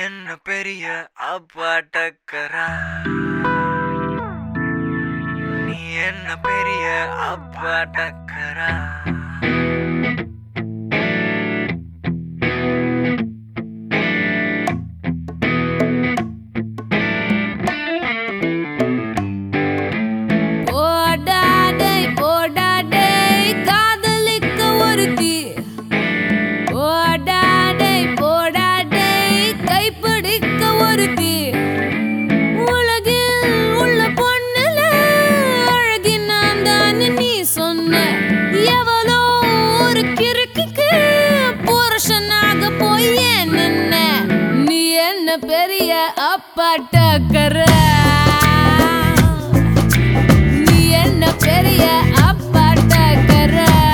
என்ன பெரிய அப்பாட்டக்கரா நீ என்ன பெரிய அப்பாட்டக்கரா போடாடே போடாடே காதலிக்க ஒருத்தி போடாடே போடாடே கைப்பிடிக்க ஒருத்தி உலகில் உள்ள பொண்ணுல அழகி நான் தான் நீ சொன்ன எவளோ ஒரு கிறுக்குக்கு புருஷனாக போய் ஏன் நின்ன நீ என்ன பெரிய அப்பாட்டக்கற நீ என்ன பெரிய அப்பாட்டக்கற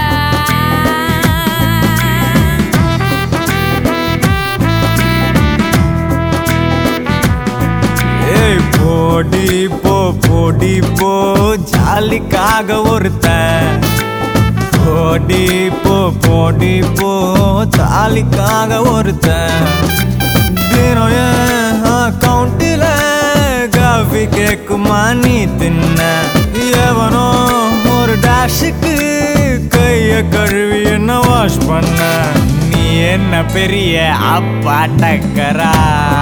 ஏய் போடி போ போடி போ ஜாலிக்காக ஒருத்தன் போடி போ போடி போ தாலிக்காக ஒருத்தன் தினம் என் அக்கௌண்ட்டில் காஃபி கேக்குமா நீ தின்ன எவனோ ஒரு டேஷுக்கு கைய கழுவி என்ன வாஷ் பண்ண நீ என்ன பெரிய அப்பாட்டக்கரா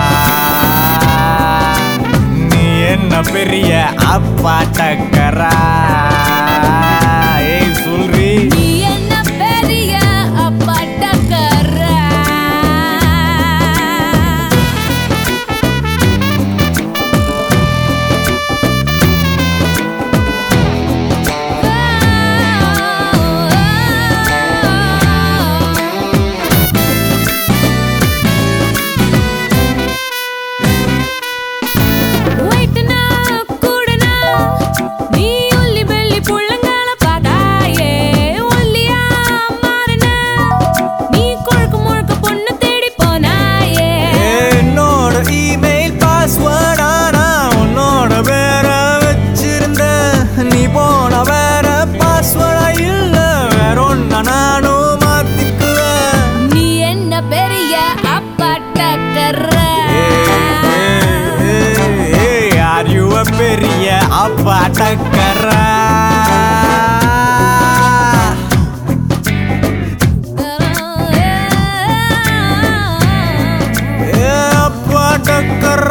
நீ என்ன பெரிய அப்பாட்டக்கரா ஏய் சொல்றி நீ என்ன பெரிய அப்பாட்டக்கற வெயிட்டுனா கூடனா நீ ஒல்லி வெள்ளி புள்ளங்கால பார்த்தாயே ஒல்லியா மாறின நீ கொழுக்கு முழுக்க பொண்ணு தேடி போனாயே என்னோட இமெயில் பாஸ்வேர்டா நான் உன்னோட பேர வச்சிருந்த நீ போன வேற பாஸ்வேர்டா இல்ல வேற ஒன்ன நானும் மாத்திக்குவேன் நீ என்ன பெரிய அப்பாட்டக்கற ஆர் யூ பெரிய அப்பாட்டக்கரா ஏ அப்பாட்டக்கர்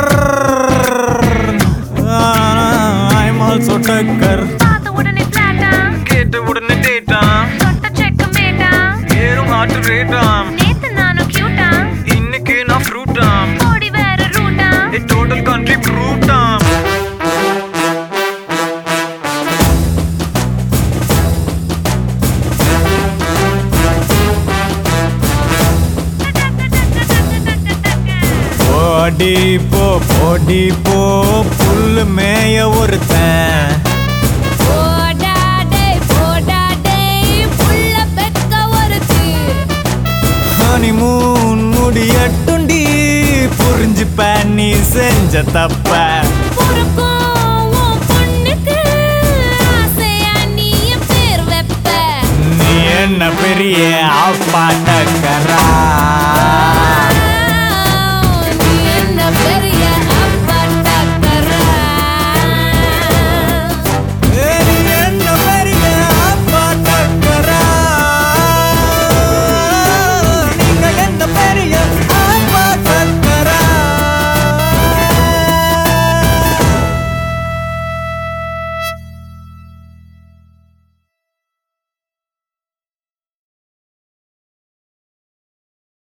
ஐம் ஆல்சோ டக்கர் பார்த்த உடனே பிளாட்டா கேட்ட உடனே டேட்டா தொட்ட செக்க மேட்டா ஏறும் ஹார்ட் ரேட்டாம் நேத்து நானும் கியூட்டா இன்னைக்கு நான் ஃப்ரூட்டாம் ஓடி வேற ரூட்டா டோட்டல் கண்ட்ரி ஃப்ரூட்டாம் போடி போ போடி போ புல்லு மேய ஒருத்தன் போடாடே போடாடே புள்ள பெக்க ஒருத்தி ஹனிமூன் முடியட்டுண்டி புரிஞ்சுப்ப நீ செஞ்ச தப்ப பொறுக்கும் உன் பொண்ணுக்கு ஆசையா நீ என் பேர் வைப்ப நீ என்ன பெரிய அப்பாட்டக்கரா